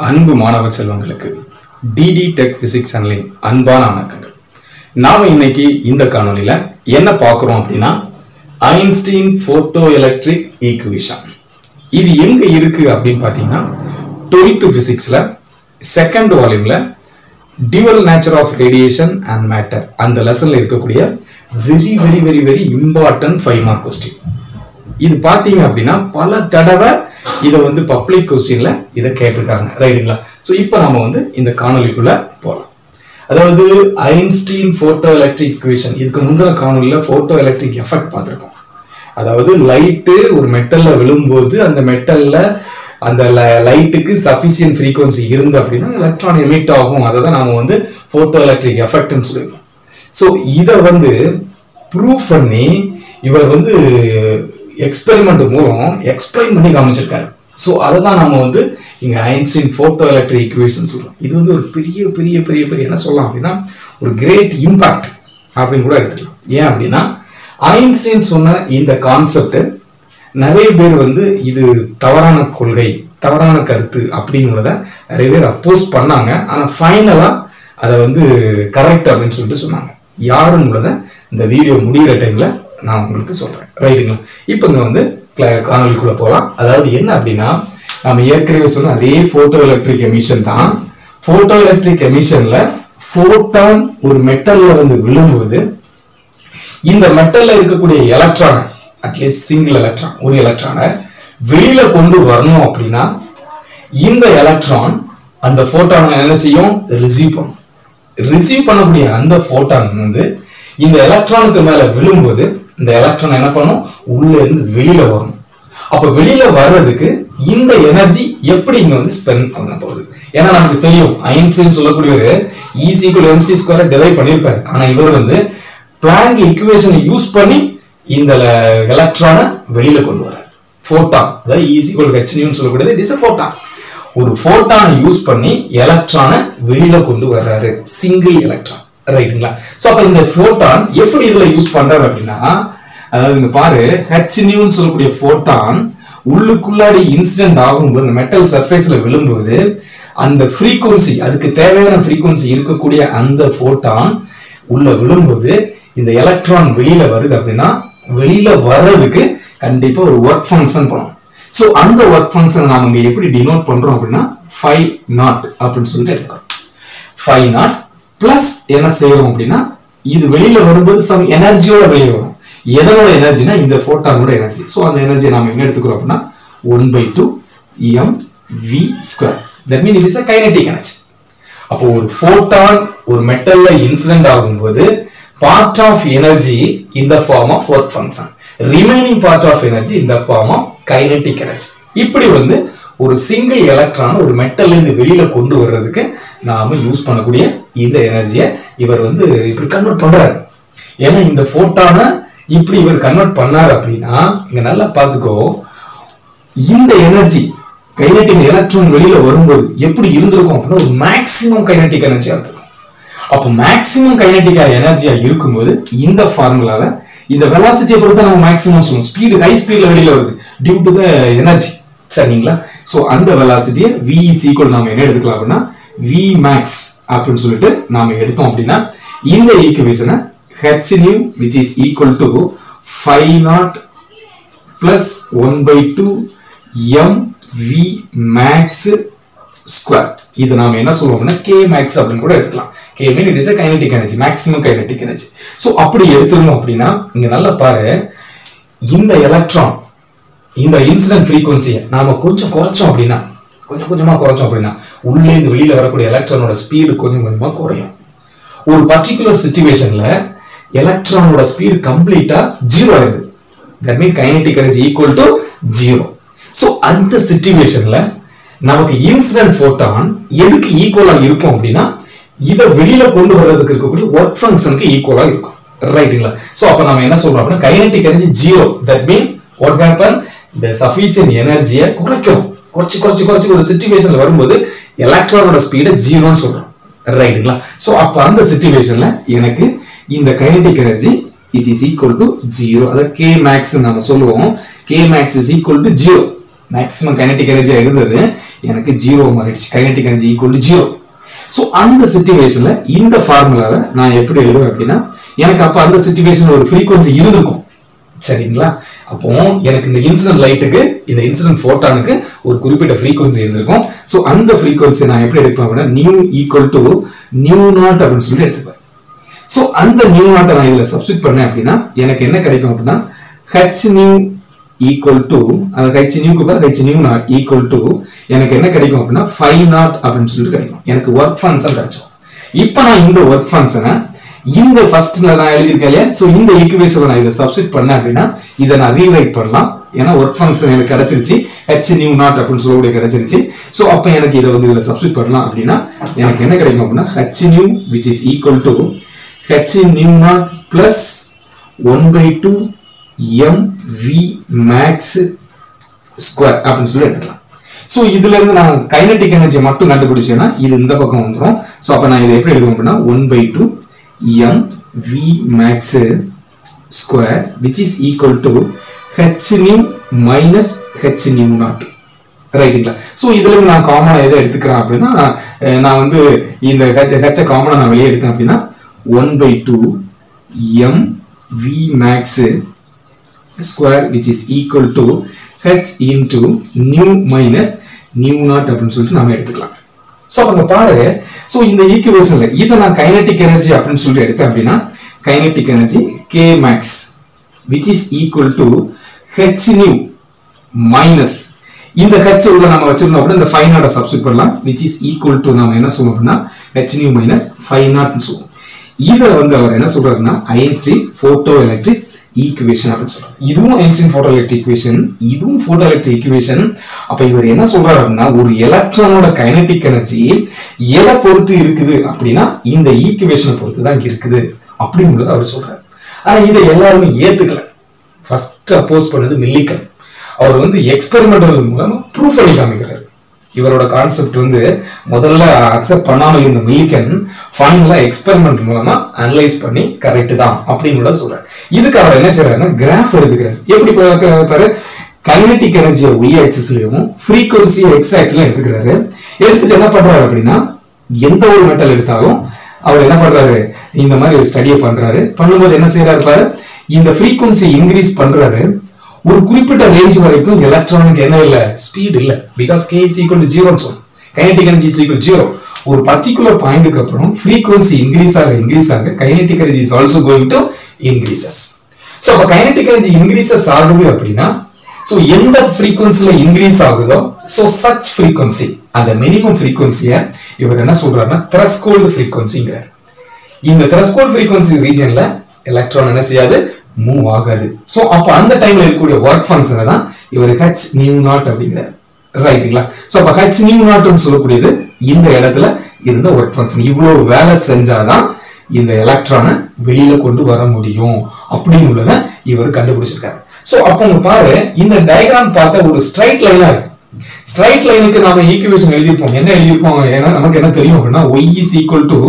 அன்பு மாணவ செல்வங்களுக்கு டிடி டெக் பிசிக்ஸ் சேனலின் அன்பான வணக்கங்கள் நாம இன்னைக்கு இந்த காணொளியில என்ன பார்க்குறோம் அப்படின்னா ஐன்ஸ்டீன் போட்டோ எலக்ட்ரிக் ஈக்குவேஷன் இது எங்க இருக்கு அப்படின்னு பார்த்தீங்கன்னா டுவெல்த் பிசிக்ஸ்ல செகண்ட் வால்யூம்ல dual nature of radiation and matter அந்த லெசன்ல இருக்கக்கூடிய very very very very important five mark question இது பாத்தீங்க அப்படின்னா பல தடவை இதை வந்து பப்ளிக் கொஸ்டின்ல இதை கேட்டிருக்காங்க ரைட்டுங்களா ஸோ இப்போ நம்ம வந்து இந்த காணொலிக்குள்ள போகலாம் அதாவது ஐன்ஸ்டீன் போட்டோ எலக்ட்ரிக் இக்குவேஷன் இதுக்கு முந்தின காணொலியில் போட்டோ எலக்ட்ரிக் எஃபெக்ட் பார்த்துருப்போம் அதாவது லைட்டு ஒரு மெட்டல்ல விழும்போது அந்த மெட்டல்ல அந்த லைட்டுக்கு சஃபிசியன்ட் ஃப்ரீக்வன்சி இருந்து அப்படின்னா எலக்ட்ரான் எமிட் ஆகும் அதை தான் நாம வந்து போட்டோ எலக்ட்ரிக் எஃபெக்ட்னு சொல்லியிருக்கோம் ஸோ இதை வந்து ப்ரூவ் பண்ணி இவர் வந்து எக்ஸ்பெரிமெண்ட் மூலம் எக்ஸ்பிளைன் பண்ணி காமிச்சிருக்காரு ஸோ அதை தான் நம்ம வந்து இங்க ஐன்ஸ்டீன் போட்டோ எலக்ட்ரிக் இக்குவேஷன் சொல்றோம் இது வந்து ஒரு பெரிய பெரிய பெரிய பெரிய என்ன சொல்லலாம் அப்படின்னா ஒரு கிரேட் இம்பாக்ட் அப்படின்னு கூட எடுத்துக்கலாம் ஏன் அப்படின்னா ஐன்ஸ்டீன் சொன்ன இந்த கான்செப்ட் நிறைய பேர் வந்து இது தவறான கொள்கை தவறான கருத்து அப்படிங்கிறத நிறைய பேர் அப்போஸ் பண்ணாங்க ஆனா ஃபைனலா அதை வந்து கரெக்ட் அப்படின்னு சொல்லிட்டு சொன்னாங்க யாருங்கிறத இந்த வீடியோ முடிகிற டைம்ல நான் உங்களுக்கு சொல்றேன் ரைட்டுங்களா இப்போ இங்க வந்து cla- காணொளிக்குள்ள போகலாம் அதாவது என்ன அப்படின்னா நம்ம ஏற்கனவே சொன்ன அதே போட்டோ எலக்ட்ரிக் எமிஷன் தான் போட்டோ எலக்ட்ரிக் எமிஷன்ல போட்டான் ஒரு மெட்டல்ல வந்து விழும்போது இந்த மெட்டல்ல இருக்கக்கூடிய எலக்ட்ரானை அட்லீஸ்ட் சிங்கிள் எலக்ட்ரான் ஒரு எலக்ட்ரானை வெளியில கொண்டு வரணும் அப்படின்னா இந்த எலக்ட்ரான் அந்த போட்டானை என்ன செய்யும் ரிசீவ் பண்ணும் ரிசீவ் பண்ணக்கூடிய அந்த போட்டான் வந்து இந்த எலக்ட்ரானுக்கு மேல விழும்போது இந்த எலக்ட்ரான் என்ன பண்ணும் உள்ள இருந்து வெளியில வரும் அப்ப வெளியில வர்றதுக்கு இந்த எனர்ஜி எப்படி இங்க வந்து ஸ்பெண்ட் பண்ண போகுது ஏன்னா நமக்கு தெரியும் ஐன்ஸ்டீன் சொல்லக்கூடியவர் ஈஸிக்குள் எம்சி ஸ்கொயர் டிரைவ் பண்ணியிருப்பாரு ஆனா இவர் வந்து பிளாங்க் ஈக்குவேஷனை யூஸ் பண்ணி இந்த எலக்ட்ரானை வெளியில கொண்டு வரார் ஃபோட்டான் அதாவது ஈஸிக்குள் ஹெச்னியூன்னு சொல்லக்கூடியது இட் இஸ் ஃபோட்டான் ஒரு ஃபோட்டானை யூஸ் பண்ணி எலக்ட்ரானை வெளியில கொண்டு வர்றாரு சிங்கிள் எலக்ட்ரான் ரைட்டுங்களா சோ அப்ப இந்த ஃபோட்டான் எப்படி இதுல யூஸ் பண்றாரு அப்படின்னா அதாவது இங்க பாரு ஹெச் நியூன்னு சொல்லக்கூடிய ஃபோட்டான் உள்ளுக்குள்ளாடி இன்சிடென்ட் ஆகும்போது அந்த மெட்டல் சர்ஃபேஸ்ல விழும்போது அந்த ஃப்ரீக்வன்சி அதுக்கு தேவையான ஃப்ரீக்வன்சி இருக்கக்கூடிய அந்த ஃபோட்டான் உள்ள விழும்போது இந்த எலக்ட்ரான் வெளியில வருது அப்படின்னா வெளியில வர்றதுக்கு கண்டிப்பா ஒரு ஒர்க் ஃபங்க்ஷன் பண்ணும் சோ அந்த ஒர்க் ஃபங்க்ஷன் நாம இங்க எப்படி டினோட் பண்றோம் அப்படின்னா ஃபைவ் நாட் அப்படின்னு சொல்லிட்டு எடுத்துக்கிறோம் ஃபைவ் நாட் பிளஸ் என்ன செய்யறோம் அப்படின்னா இது வெளியில வரும்போது சம் எனர்ஜியோட வெளியே வரும் எதனோட எனர்ஜினா இந்த போட்டானோட எனர்ஜி ஸோ அந்த எனர்ஜி நாம எங்க எடுத்துக்கிறோம் அப்படின்னா one by two M V square that mean it is a kinetic energy அப்போ ஒரு போட்டான் ஒரு மெட்டல்ல இன்சிடென்ட் ஆகும்போது பார்ட் ஆஃப் எனர்ஜி இந்த form of work function remaining part of energy இந்த ஃபார்ம் ஆஃப் கைனடிக் எனர்ஜி இப்படி வந்து ஒரு சிங்கிள் எலக்ட்ரான் ஒரு மெட்டல்ல இருந்து வெளியில கொண்டு வர்றதுக்கு நாம யூஸ் பண்ணக்கூடிய இந்த எனர்ஜியை இவர் வந்து இப்படி கன்வெர்ட் பண்றாரு ஏன்னா இந்த போட்டானை இப்படி இவர் கன்வெர்ட் பண்ணார் அப்படின்னா இங்க நல்லா பார்த்துக்கோ இந்த எனர்ஜி கைனட்டிக் எலக்ட்ரான் வெளியில வரும்போது எப்படி இருந்திருக்கும் அப்படின்னா ஒரு மேக்ஸிமம் கைனட்டிக் எனர்ஜியா இருந்திருக்கும் அப்போ மேக்ஸிமம் கைனட்டிக் எனர்ஜியா இருக்கும்போது இந்த ஃபார்முலாவை இந்த வெலாசிட்டியை பொறுத்து நம்ம மேக்ஸிமம் சொல்லுவோம் ஸ்பீடு ஹை ஸ்பீட்ல வெளியில வருது டியூ டு த எனர்ஜி சரிங்களா சோ அந்த வெலாசிட்டியை வி இஸ் ஈக்குவல் நாம என்ன எடுத்துக்கலாம் அப்படின்னா வி மேக்ஸ் அப்படின்னு சொல்லிட்டு நாம எடுத்தோம் அப்படின்னா இந்த ஈக்குவேஷனை H nu which is equal to five naught plus one by two M V max square இது நாம என்ன சொல்லுவோம்னா கே மேக்ஸ் அப்படின்னு கூட எடுத்துக்கலாம் K mean it is kinetic energy maximum kinetic energy so அப்படி எடுத்துருந்தோம் அப்படின்னா இங்க நல்லா பாரு இந்த எலக்ட்ரான் இந்த இன்சிடென்ட் ஃப்ரீக்வன்சியை நாம கொஞ்சம் குறைச்சோம் அப்படின்னா கொஞ்சம் கொஞ்சமா குறைச்சோம் அப்படின்னா உள்ளே இருந்து வெளியில வரக்கூடிய எலக்ட்ரானோட ஸ்பீடு கொஞ்சம் கொஞ்சமா குறையும் ஒரு பர்டிகுலர் சுச்சுவேஷன்ல எலக்ட்ரானோட ஸ்பீடு கம்ப்ளீட்டா ஜீரோ ஆயிடுது that mean kinetic energy equal to zero so அந்த சுச்சுவேஷன்ல நமக்கு இன்சிடென்ட் ஃபோட்டான் எதுக்கு ஈக்குவலா இருக்கும் அப்படின்னா இதை வெளியில கொண்டு வர்றதுக்கு இருக்கக்கூடிய ஒர்க் ஃபங்க்ஷனுக்கு ஈக்குவலா இருக்கும் ரைட்டுங்களா ஸோ அப்ப நம்ம என்ன சொல்றோம் அப்படின்னா kinetic energy zero that mean what happen இந்த சஃபிஷியன்ட் எனர்ஜியை குறைக்கும் குறைச்சு குறைச்சு குறைச்சு ஒரு சுச்சுவேஷன்ல வரும்போது எலக்ட்ரானோட ஸ்பீடை ஜீரோன்னு சொல்றோம் ரைட்டுங்களா ஸோ அப்ப அந்த சுச்சுவேஷன்ல எனக்கு இந்த kinetic energy it is equal to zero அதாவது கே மேக்ஸ் நம்ம சொல்லுவோம் K max is equal to zero maximum kinetic எனர்ஜியா இருந்தது எனக்கு ஜீரோ மாறிடுச்சு kinetic energy equal to zero so அந்த சுச்சுவேஷன்ல இந்த ஃபார்முலாவை நான் எப்படி எழுதுவேன் அப்படின்னா எனக்கு அப்ப அந்த சுச்சுவேஷன் ஒரு ஃப்ரீக்வன்சி இருந்திருக்கும் சரிங்களா அப்போ எனக்கு இந்த இன்சிடென்ட் லைட்டுக்கு இந்த இன்சிடென்ட் போட்டானுக்கு ஒரு குறிப்பிட்ட ஃப்ரீக்வன்சி இருந்திருக்கும் ஸோ அந்த ஃப்ரீக்வன்சி நான் எப்படி எடுப்பேன் அப்படின்னா nu equal to nu naught அப்படின்னு சொல்லி எடுத்துப்பேன் ஸோ அந்த நியூ நாட்டை நான் இதுல சப்ஸ்டிட் பண்ணேன் அப்படின்னா எனக்கு என்ன கிடைக்கும் அப்படின்னா ஹெச் நியூ ஈக்குவல் டு அது ஹெச் நியூக்கு பதில் H nu naught equal to எனக்கு என்ன கிடைக்கும் அப்படின்னா ஃபைவ் நாட் அப்படின்னு சொல்லிட்டு கிடைக்கும் எனக்கு ஒர்க் ஃபங்க்ஷன் கிடைச்சோம் இப்போ நான் இந்த ஒர்க் ஃபங்க்ஷனை இந்த ஃபர்ஸ்ட்ல நான் எழுதியிருக்கேன் இல்லையா ஸோ இந்த ஈக்குவேஷனை நான் இதை சப்ஸ்டிட் பண்ணேன் அப்படின்னா இதை நான் ரீரைட் பண்ணலாம் ஏன்னா ஒர்க் ஃபங்க்ஷன் எனக்கு கிடைச்சிருச்சு ஹெச் நியூ நாட் அப்படின்னு சொல்லக்கூடிய கிடைச்சிருச்சு ஸோ அப்போ எனக்கு இதை வந்து இதில் சப்ஸ்டிட் பண்ணலாம் அப்படின்னா எனக்கு என்ன கிடைக்கும் அப்படின்னா H nu which is equal to H nu naught plus one by two M V max square அப்படின்னு சொல்லி எடுத்துக்கலாம் ஸோ இதுல இருந்து நான் கைனடிக் எனர்ஜி மட்டும் கண்டுபிடிச்சேன்னா இது இந்த பக்கம் வந்துடும் ஸோ அப்போ நான் இதை எப்படி எழுதுவேன் அப்படின்னா one by two M V max square which is equal to H nu minus H nu naught ரைட்டுங்களா ஸோ இதுல இருந்து நான் காமனாக எதை எடுத்துக்கிறேன் அப்படின்னா அஹ் நான் வந்து இந்த ஹெச் ஹெச்சை காமனாக நான் வெளியே எடுத்தேன் அப்படின்னா one by two M V max square which is equal to H into nu minus nu naught அப்படின்னு சொல்லிட்டு நாம எடுத்துக்கலாம் ஸோ அங்க பாருங்க ஸோ இந்த ஈக்குவேஷன்ல இதை நான் கைனட்டிக் எனர்ஜி அப்படின்னு சொல்லிட்டு எடுத்தேன் அப்படின்னா kinetic energy K max which is equal to H nu minus இந்த ஹெச் உள்ள நம்ம வச்சிருந்தோம் அப்படின்னா இந்த ஃபைவ் நாட்டை சப்ஸ்டிட் பண்ணலாம் விச் இஸ் ஈக்குவல் டு நம்ம என்ன சொல்லுவோம் அப்படின்னா ஹெச் நியூ மைனஸ் ஃபைவ் நாட்னு சொல்லுவோம் இதை வந்து அவர் என்ன சொல்றாருன்னா ஐஎன்டி போட்டோ எலக்ட்ரிக் ஈக்குவேஷன் அப்படின்னு சொல்றாரு இதுவும் ஐன்ஸ்டீன் போட்டோ எலக்ட்ரிக் ஈக்குவேஷன் இதுவும் போட்டோ எலக்ட்ரிக் ஈக்குவேஷன் அப்ப இவர் என்ன சொல்றாரு அப்படின்னா ஒரு எலக்ட்ரானோட கைனடிக் எனர்ஜி எதை பொறுத்து இருக்குது அப்படின்னா இந்த ஈக்குவேஷனை பொறுத்து தான் இருக்குது அப்படிங்கிறத அவர் சொல்றாரு ஆனா இதை எல்லாருமே ஏத்துக்கல ஃபர்ஸ்ட் அப்போஸ் பண்ணது மில்லிக்கன் அவர் வந்து எக்ஸ்பெரிமெண்டல் மூலமா ப்ரூஃப் பண்ணி காமிக்கிறாரு இவரோட கான்செப்ட் வந்து முதல்ல அக்செப்ட் பண்ணாம இருந்த மில்லிக்கன் ஃபைனலா எக்ஸ்பெரிமெண்ட் மூலமா அனலைஸ் பண்ணி கரெக்ட் தான் அப்படின்னு கூட சொல்றாரு இதுக்கு அவர் என்ன செய்யறாருன்னா கிராஃப் எடுத்துக்கிறாரு எப்படி பா- பாரு கைனடிக் எனர்ஜியை ஒய் ஆக்சிஸ்லயும் ஃப்ரீக்வன்சியை எக்ஸ் ஆக்சிஸ்ல எடுத்துக்கிறாரு எடுத்துட்டு என்ன பண்றாரு அப்படின்னா எந்த ஒரு மெட்டல் எடுத்தாலும் அவர் என்ன பண்றாரு இந்த மாதிரி ஸ்டடியை பண்றாரு பண்ணும்போது என்ன செய்யறாரு பாரு இந்த ஃப்ரீக்வன்சி இன்க்ரீஸ் பண்றாரு ஒரு குறிப்பிட்ட ரேஞ்ச் வரைக்கும் எலக்ட்ரானுக்கு என்ன இல்ல ஸ்பீட் இல்ல because K is equal to zero சொல்லும் kinetic energy is equal zero ஒரு பர்டிகுலர் பாயிண்ட்டுக்கு அப்புறம் ஃப்ரீக்வன்சி இன்க்ரீஸ் ஆக இன்க்ரீஸ் ஆக kinetic energy is also going to increases so அப்போ கைனடிக் எனர்ஜி இன்க்ரீசஸ் ஆகுது அப்படின்னா ஸோ எந்த ஃப்ரீக்வன்சில இன்க்ரீஸ் ஆகுதோ ஸோ சச் ஃப்ரீக்வன்சி அந்த மினிமம் ஃப்ரீக்வன்சியை இவர் என்ன சொல்றாருன்னா த்ரெஸ்கோல்டு ஃப்ரீக்வன்சிங்கிறார் இந்த த்ரெஸ்கோல்ட் ஃப்ரீக்வன்சி ரீஜன்ல எலக்ட்ரான் என்ன செய்யாது மூவ் ஆகாது சோ அப்ப அந்த டைம்ல இருக்கக்கூடிய ஒர்க் ஃபங்க்ஷனை தான் இவர் ஹெச் நியூ நாட் அப்படிங்கிறார் ரைட்டுங்களா சோ அப்ப ஹெச் நியூ நாட்னு சொல்லக்கூடியது இந்த இடத்துல இருந்த ஒர்க் ஃபங்க்ஷன் இவ்வளவு வேலை செஞ்சாதான் இந்த எலக்ட்ரானை வெளியில கொண்டு வர முடியும் அப்படின்னு உள்ளதை இவர் கண்டுபிடிச்சிருக்காரு சோ அப்ப உங்க பாரு இந்த டயக்ராம் பார்த்த ஒரு ஸ்ட்ரைட் லைனா இருக்கு ஸ்ட்ரைட் லைனுக்கு நாம ஈக்குவேஷன் எழுதியிருப்போம் என்ன எழுதியிருப்போம் ஏன்னா நமக்கு என்ன தெரியும் அப்படின்னா y is equal to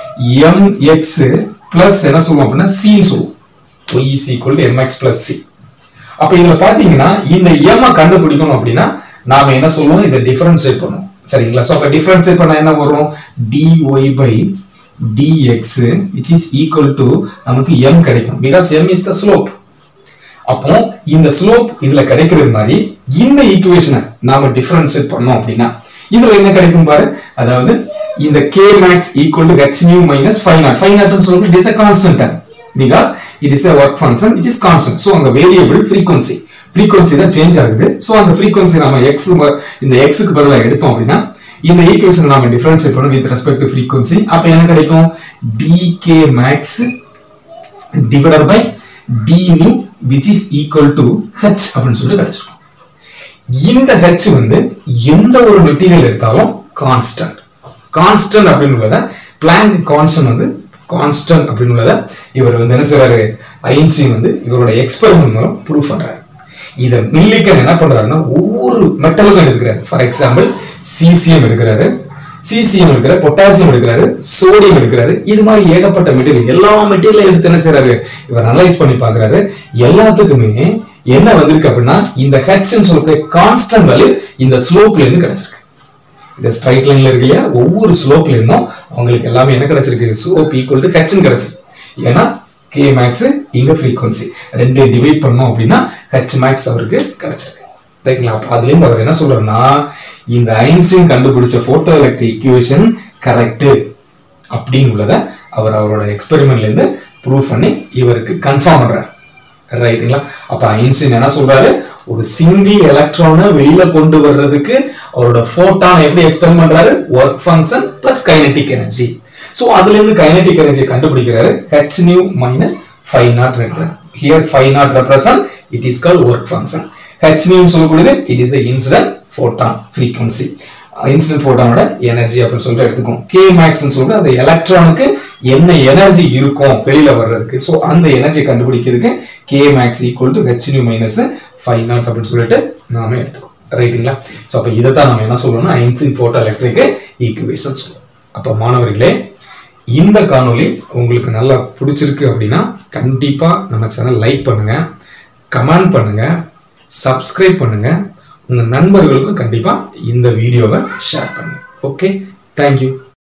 mx plus என்ன சொல்லுவோம் அப்படின்னா c சொல்லுவோம் y is equal to mx plus c அப்ப இதுல பாத்தீங்கன்னா இந்த m அ கண்டுபிடிக்கணும் அப்படின்னா நாம என்ன சொல்லுவோம் இதை டிஃபரன்ஷியேட் பண்ணுவோம் சரிங்களா சோ அப்ப டிஃபரன்ஷியேட் பண்ணா என்ன வரும் dy by dx which is equal to நமக்கு m கிடைக்கும் because m is the slope அப்போ இந்த ஸ்லோப் இதுல கிடைக்கிறது மாதிரி இந்த ஈக்குவேஷனை நாம டிஃபரன்ஷியேட் பண்ணோம் அப்படின்னா இதுல என்ன கிடைக்கும் பாரு அதாவது இந்த k max equal to h nu minus phi naught phi naught னு சொல்லி it is a constant term because it is a work function which is constant so அங்க variable frequency frequency தான் சேஞ்ச் ஆகுது so அந்த frequency நாம x ம- இந்த x க்கு பதிலா எடுத்தோம் அப்படின்னா இந்த ஈக்குவேஷன் நாம டிஃபரன்ஷியேட் பண்ணோம் with respect to frequency அப்ப என்ன கிடைக்கும் dk max divided by d nu which is equal to h அப்படின்னு சொல்லிட்டு கிடைச்சிருக்கும் இந்த h வந்து எந்த ஒரு மெட்டீரியல் எடுத்தாலும் கான்ஸ்டன்ட் கான்ஸ்டன்ட் அப்படின்னு உள்ளத பிளாங்க் கான்ஸ்டன்ட் வந்து கான்ஸ்டன்ட் அப்படின்னு உள்ளத இவர் வந்து என்ன செய்றாரு ஐன்ஸ்டீன் வந்து இவரோட எக்ஸ்பெரிமெண்ட் மூலம் ப்ரூவ் பண்றாரு இத மில்லிக்கன் என்ன பண்றாருன்னா ஒவ்வொரு மெட்டலுக்கும் எடுக்கிறாரு ஃபார் எக்ஸாம்பிள் சீசியம் எடுக்கிறாரு சீசியம் எடுக்கிறாரு பொட்டாசியம் எடுக்கிறாரு சோடியம் எடுக்கிறாரு இது மாதிரி ஏகப்பட்ட மெட்டீரியல் எல்லா மெட்டீரியல் எடுத்து என்ன செய்றாரு இவர் அனலைஸ் பண்ணி பார்க்கறாரு எல்லாத்துக்குமே என்ன வந்திருக்கு அப்படின்னா இந்த ஹெச்னு சொல்லக்கூடிய கான்ஸ்டன்ட் வேல்யூ இந்த ஸ்லோப்ல இருந்து கிடைச்சிருக்கு இந்த ஸ்ட்ரைட் லைன்ல இருக்கு இல்லையா ஒவ்வொரு ஸ்லோப்ல இருந்தும் அவங்களுக்கு எல்லாமே என்ன கிடைச்சிருக்கு ஸ்லோப் ஈக்குவல் டு ஹெச்னு கிடைச்சிருக்கு ஏன்னா கே மேக்ஸ் இங்க ஃப்ரீக்வன்சி ரெண்டு டிவைட் பண்ணோம் அப்படின்னா ஹெச் மேக்ஸ் அவருக்கு கிடைச்சிருக்கு ரைட்டுங்களா அப்போ அதுலேருந்து அவர் என்ன சொல்றாருன்னா இந்த ஐன்ஸ்டீன் கண்டுபிடிச்ச போட்டோ எலக்ட்ரிக் ஈக்குவேஷன் கரெக்ட் அப்படின்னு உள்ளத அவர் அவரோட எக்ஸ்பெரிமெண்ட்ல இருந்து ப்ரூவ் பண்ணி இவருக்கு கன்ஃபார்ம் பண்றாரு ரைட்டுங்களா அப்ப ஐன்ஸ்டீன் என்ன சொல்றாரு ஒரு சிங்கிள் எலக்ட்ரானை வெளியில கொண்டு வர்றதுக்கு அவரோட போட்டான் எப்படி எக்ஸ்பிளைன் பண்றாரு work function plus kinetic energy so அதுல இருந்து கைனடிக் எனர்ஜி கண்டுபிடிக்கிறாரு H nu minus five naught here five naught represent it is call work function H நியூன்னு சொல்லக்கூடியது it is incident photon frequency incident ஃபோட்டானோட எனர்ஜி அப்படின்னு சொல்லிட்டு எடுத்துக்கோம் K மேக்ஸ்னு சொல்லிட்டு அந்த எலக்ட்ரானுக்கு என்ன எனர்ஜி இருக்கும் வெளியில வர்றதுக்கு ஸோ அந்த எனர்ஜி கண்டுபிடிக்கிறதுக்கு K max equal to H nu minus five naught அப்படின்னு சொல்லிட்டு நாம எடுத்துக்கோம் ரைட்டுங்களா ஸோ அப்போ இதை தான் நம்ம என்ன சொல்லணும்னா ஐன்சின் ஃபோட்டோ எலக்ட்ரிக் ஈக்குவேஷன் சொல்லுவோம் அப்போ மாணவர்களே இந்த காணொளி உங்களுக்கு நல்லா பிடிச்சிருக்கு அப்படின்னா கண்டிப்பா நம்ம சேனல் லைக் பண்ணுங்க கமெண்ட் பண்ணுங்க சப்ஸ்கிரைப் பண்ணுங்க உங்க நண்பர்களுக்கும் கண்டிப்பா இந்த வீடியோவை ஷேர் பண்ணுங்க ஓகே தேங்க்யூ